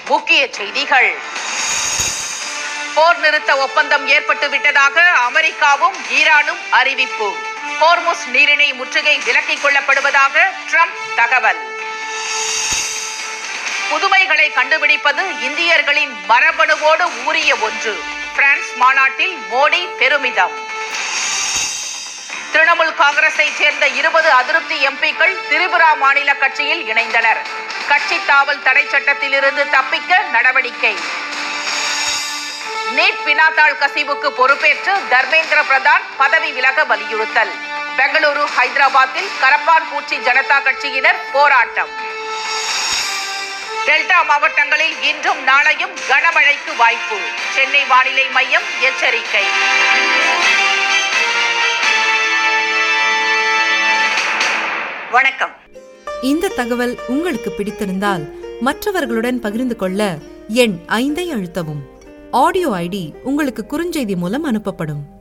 முக்கிய செய்திகள் போர் நிறுத்த ஒப்பந்தம் ஏற்பட்டு விட்டதாக அமெரிக்காவும் ஈரானும் அறிவிப்பு ஹோர்முஸ் நீரிணை முற்றுகை விலக்கிக் கொள்ளப்படுவதாக ட்ரம்ப் தகவல் புதுமைகளை கண்டுபிடிப்பது இந்தியர்களின் மரபணுவோடு ஊறிய ஒன்று பிரான்ஸ் மாநாட்டில் மோடி பெருமிதம் திரிணாமுல் காங்கிரஸை சேர்ந்த இருபது அதிருப்தி எம்பிக்கள் திரிபுரா மாநில கட்சியில் இணைந்தனர் கட்சி தாவல் தடை சட்டத்திலிருந்து தப்பிக்க நடவடிக்கை நீட் வினாத்தாள் கசிவுக்கு பொறுப்பேற்று தர்மேந்திர பிரதான் பதவி விலக வலியுறுத்தல் பெங்களூரு ஹைதராபாத்தில் கரப்பான் பூச்சி ஜனதா கட்சியினர் போராட்டம் டெல்டா மாவட்டங்களில் இன்றும் நாளையும் கனமழைக்கு வாய்ப்பு சென்னை வானிலை மையம் எச்சரிக்கை வணக்கம் இந்த தகவல் உங்களுக்கு பிடித்திருந்தால் மற்றவர்களுடன் பகிர்ந்து கொள்ள எண் ஐந்தை அழுத்தவும் ஆடியோ ஐடி உங்களுக்கு குறுஞ்செய்தி மூலம் அனுப்பப்படும்